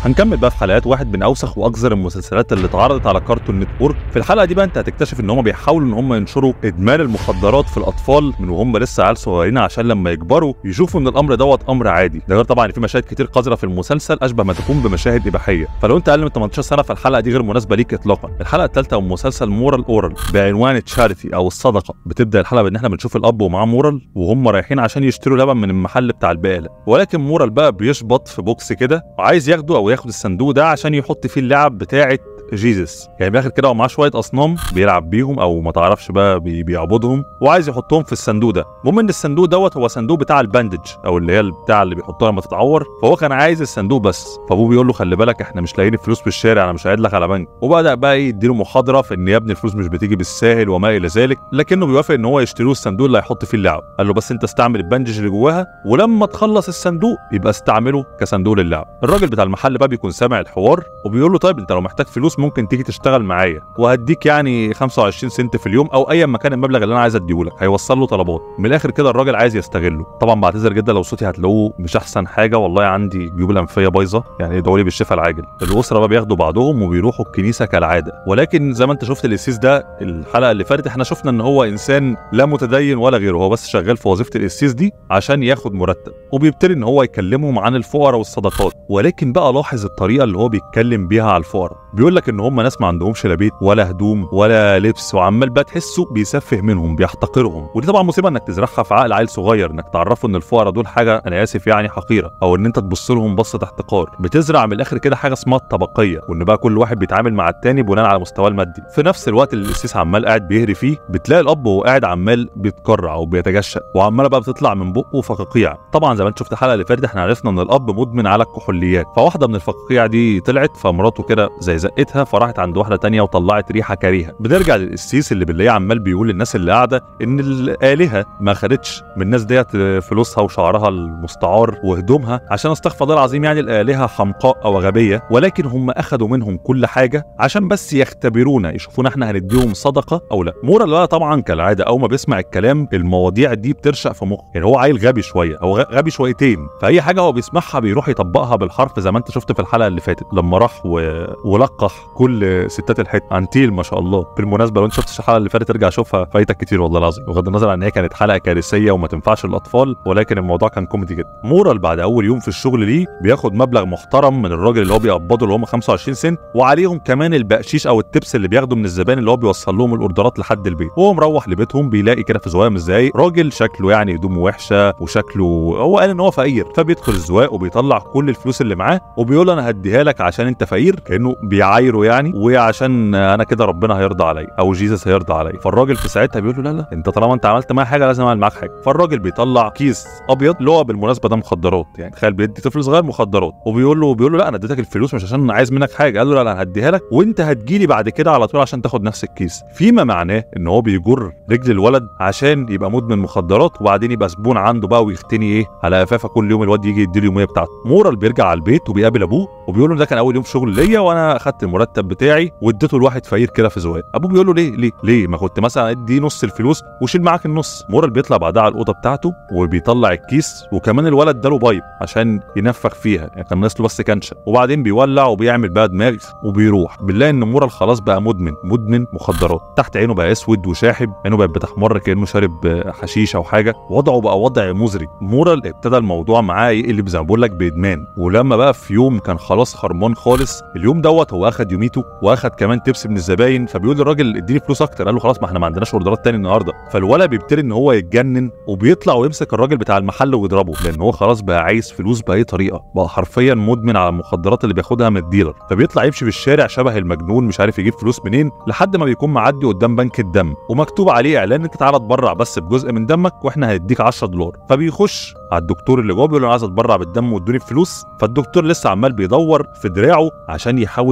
هنكمل بقى في حلقات واحد من اوسخ واقذر المسلسلات اللي اتعرضت على كارتون نتورك في الحلقه دي بقى انت هتكتشف ان هم بيحاولوا ان هم ينشروا ادمان المخدرات في الاطفال من وهم لسه عيال صغيرين عشان لما يكبروا يشوفوا ان الامر دوت امر عادي ده غير طبعا في مشاهد كتير قذره في المسلسل اشبه ما تكون بمشاهد اباحيه فلو انت اقل من 18 سنه فالحلقه دي غير مناسبه ليك اطلاقا الحلقه الثالثه من مسلسل مورال اورال بعنوان تشاريتي او الصدقه بتبدا الحلقه بان احنا بنشوف الاب ومعاه مورال وهم رايحين عشان يشتروا لبن من المحل بتاع البقاله ولكن مورال بقى بيشبط في بوكس كده وعايز ياخده او ياخد الصندوق ده عشان يحط فيه اللعب بتاعه جيزس يعني باخد كده ومعاه شويه اصنام بيلعب بيهم او ما تعرفش بقى بي- بيعبدهم وعايز يحطهم في الصندوق ده المهم ان الصندوق دوت هو صندوق بتاع الباندج او اللي هي بتاع اللي بيحطوها لما تتعور فهو كان عايز الصندوق بس فابوه بيقول له خلي بالك احنا مش لاقيين الفلوس في الشارع انا مش هعيد لك على بنك وبدا بقى ايه يديله محاضره في ان يا ابني الفلوس مش بتيجي بالساهل وما الى ذلك لكنه بيوافق ان هو يشتري له الصندوق اللي هيحط فيه اللعب قال له بس انت استعمل الباندج اللي جواها ولما تخلص الصندوق يبقى استعمله كصندوق للعب الراجل بتاع المحل بقى بيكون سامع الحوار وبيقول له طيب انت لو محتاج فلوس ممكن تيجي تشتغل معايا وهديك يعني 25 سنت في اليوم او ايا ما كان المبلغ اللي انا عايز اديهولك هيوصل له طلبات من الاخر كده الراجل عايز يستغله طبعا بعتذر جدا لو صوتي هتلاقوه مش احسن حاجه والله عندي جيوب الانفيه بايظه يعني ادعوا لي بالشفاء العاجل الاسره بقى بياخدوا بعضهم وبيروحوا الكنيسه كالعاده ولكن زي ما انت شفت القسيس ده الحلقه اللي فاتت احنا شفنا ان هو انسان لا متدين ولا غيره هو بس شغال في وظيفه القسيس دي عشان ياخد مرتب وبيبتدي ان هو يكلمهم عن الفقراء والصدقات ولكن بقى لاحظ الطريقه اللي هو بيتكلم بيها على الفقراء بيقول لك ان هم ناس ما عندهمش لا بيت ولا هدوم ولا لبس وعمال بقى تحسه بيسفه منهم بيحتقرهم ودي طبعا مصيبه انك تزرعها في عقل عيل صغير انك تعرفه ان الفقراء دول حاجه انا اسف يعني حقيره او ان انت تبص لهم بصه احتقار بتزرع من الاخر كده حاجه اسمها الطبقيه وان بقى كل واحد بيتعامل مع التاني بناء على مستواه المادي في نفس الوقت اللي القسيس عمال قاعد بيهري فيه بتلاقي الاب وهو قاعد عمال بيتكرع وبيتجشأ وعماله بقى بتطلع من بقه فقاقيع طبعا زي ما انت شفت الحلقه اللي فاتت احنا عرفنا ان الاب مدمن على الكحوليات فواحده من الفقاقيع دي طلعت فمراته كده زي زقتها فراحت عند واحده تانية وطلعت ريحه كريهه بنرجع للقسيس اللي بالليل عمال بيقول للناس اللي قاعده ان الالهه ما خدتش من الناس ديت فلوسها وشعرها المستعار وهدومها عشان استغفر الله العظيم يعني الالهه حمقاء او غبيه ولكن هم اخذوا منهم كل حاجه عشان بس يختبرونا يشوفونا احنا هنديهم صدقه او لا مورا اللي بقى طبعا كالعاده اول ما بيسمع الكلام المواضيع دي بترشق في مخه يعني هو عيل غبي شويه او غ- غبي شويتين فاي حاجه هو بيسمعها بيروح يطبقها بالحرف زي ما انت شفت في الحلقه اللي فاتت لما راح و... ولقح كل ستات الحته عنتيل ما شاء الله بالمناسبه لو انت شفتش الحلقه اللي فاتت ارجع شوفها فايتك كتير والله العظيم بغض النظر عن ان هي كانت حلقه كارثيه وما تنفعش للاطفال ولكن الموضوع كان كوميدي جدا مورال بعد اول يوم في الشغل ليه بياخد مبلغ محترم من الراجل اللي هو بيقبضه اللي هم 25 سنت وعليهم كمان البقشيش او التبس اللي بياخده من الزبائن اللي هو بيوصل لهم الاوردرات لحد البيت وهو مروح لبيتهم بيلاقي كده في زوايا من الزقايق راجل شكله يعني هدومه وحشه وشكله هو قال ان هو فقير فبيدخل الزواق وبيطلع كل الفلوس اللي معاه وبيقول له انا هديها لك عشان انت فقير كانه بيعايره يعني وعشان انا كده ربنا هيرضى عليا او جيسس هيرضى عليا فالراجل في ساعتها بيقول له لا لا انت طالما انت عملت معايا حاجه لازم اعمل معاك حاجه فالراجل بيطلع كيس ابيض اللي هو بالمناسبه ده مخدرات يعني تخيل بيدي طفل صغير مخدرات وبيقول له بيقول له لا انا اديتك الفلوس مش عشان عايز منك حاجه قال له لا لا انا هديها لك وانت هتجيلي بعد كده على طول عشان تاخد نفس الكيس فيما معناه ان هو بيجر رجل الولد عشان يبقى مدمن مخدرات وبعدين يبقى زبون عنده بقى ويختني ايه على قفافه كل يوم الواد يجي يدي له اليوميه بتاعته مورال بيرجع على البيت وبيقابل ابوه وبيقول له ده كان اول يوم شغل ليا وانا اخدت المرتب بتاعي واديته لواحد فقير كده في زواج ابوه بيقول له ليه ليه ليه ما كنت مثلا ادي نص الفلوس وشيل معاك النص مورال بيطلع بعدها على الاوضه بتاعته وبيطلع الكيس وكمان الولد اداله بايب عشان ينفخ فيها يعني كان ناقص له بس كنشه وبعدين بيولع وبيعمل بقى دماغ وبيروح بنلاقي ان مورال خلاص بقى مدمن مدمن مخدرات تحت عينه بقى اسود وشاحب عينه بقت بتحمر كانه شارب آه، حشيش او حاجه وضعه بقى وضع مزري مورال ابتدى الموضوع معاه يقلب زي ما بقول لك بادمان ولما بقى في يوم كان خلاص خرمان خالص اليوم دوت هو اخد يوميته واخد كمان تبس من الزباين فبيقول للراجل اديني فلوس اكتر قال له خلاص ما احنا ما عندناش اوردرات تاني النهارده فالولد بيبتدي ان هو يتجنن وبيطلع ويمسك الراجل بتاع المحل ويضربه لان هو خلاص بقى عايز فلوس باي طريقه بقى حرفيا مدمن على المخدرات اللي بياخدها من الديلر فبيطلع يمشي في الشارع شبه المجنون مش عارف يجيب فلوس منين لحد ما بيكون معدي قدام بنك الدم ومكتوب عليه اعلان انت تعالى اتبرع بس بجزء من دمك واحنا هنديك 10 دولار فبيخش على الدكتور اللي جوه بيقول له انا عايز اتبرع بالدم وادوني فلوس فالدكتور لسه عمال بيدور في دراعه عشان يحاول يلاقي له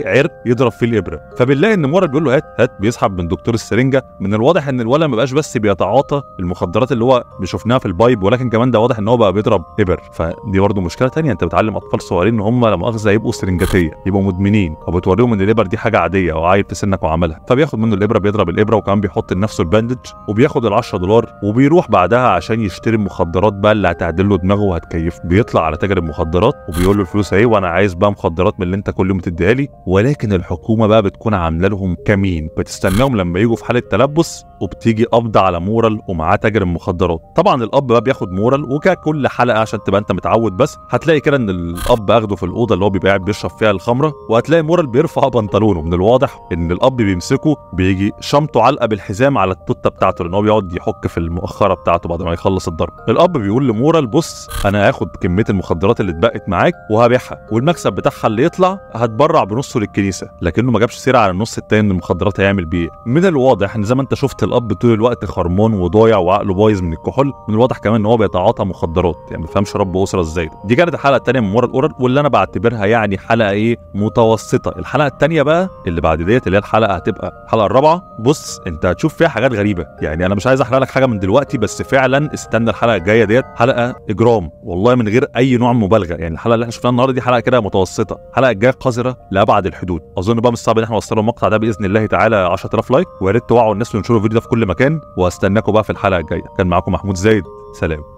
اي عرق يضرب فيه الابره فبنلاقي ان مورال بيقول له هات هات بيسحب من دكتور السرنجه من الواضح ان الولد ما بقاش بس بيتعاطى المخدرات اللي هو شفناها في البايب ولكن كمان ده واضح ان هو بقى بيضرب ابر فدي برضه مشكله تانية انت بتعلم اطفال صغيرين ان هم لا مؤاخذه يبقوا سرنجاتيه يبقوا مدمنين وبتوريهم ان الابر دي حاجه عاديه او عيب في سنك وعملها فبياخد منه الابره بيضرب الابره وكمان بيحط لنفسه الباندج وبياخد ال 10 دولار وبيروح بعدها عشان يشتري المخدرات بقى اللي هتعدل له دماغه وهتكيف بيطلع على تاجر المخدرات وبيقول له الفلوس اهي وانا عايز بقى مخدرات من اللي انت كل يوم تديها لي ولكن الحكومه بقى بتكون عامله لهم كمين بتستناهم لما يجوا في حاله تلبس وبتيجي قبض على مورال ومعاه تاجر المخدرات طبعا الاب بقى بياخد مورال وككل حلقه عشان تبقى انت متعود بس هتلاقي كده ان الاب اخده في الاوضه اللي هو بيبقى قاعد بيشرب فيها الخمره وهتلاقي مورال بيرفع بنطلونه من الواضح ان الاب بيمسكه بيجي شمطه علقه بالحزام على التوته بتاعته لان هو بيقعد يحك في المؤخره بتاعته بعد ما يخلص الضرب الاب بيقول لمورال بص انا هاخد كميه المخدرات اللي اتبقت معاك وهبيعها والمكسب بتاعها اللي يطلع هتبرع بنصه للكنيسه لكنه ما جابش سيره على النص التاني من المخدرات هيعمل بيه من الواضح ان زي ما انت شفت الاب طول الوقت خرمان وضايع وعقله بايظ من الكحول من الواضح كمان ان هو بيتعاطى مخدرات يعني ما بيفهمش رب اسره ازاي دي كانت الحلقه الثانيه من ورا الاورال واللي انا بعتبرها يعني حلقه ايه متوسطه الحلقه الثانيه بقى اللي بعد ديت اللي هي الحلقه هتبقى الحلقه الرابعه بص انت هتشوف فيها حاجات غريبه يعني انا مش عايز احرق لك حاجه من دلوقتي بس فعلا استنى الحلقه الجايه ديت حلقه اجرام والله من غير اي نوع مبالغه يعني الحلقه اللي احنا شفناها النهارده دي حلقه كده متوسطه الحلقه الجايه قذره لابعد الحدود اظن بقى مش صعب ان احنا نوصل المقطع ده باذن الله تعالى 10000 لايك ويا ريت توعوا الناس وينشروا الفيديو ده في كل مكان واستناكم بقى في الحلقه الجايه كان معاكم محمود زايد سلام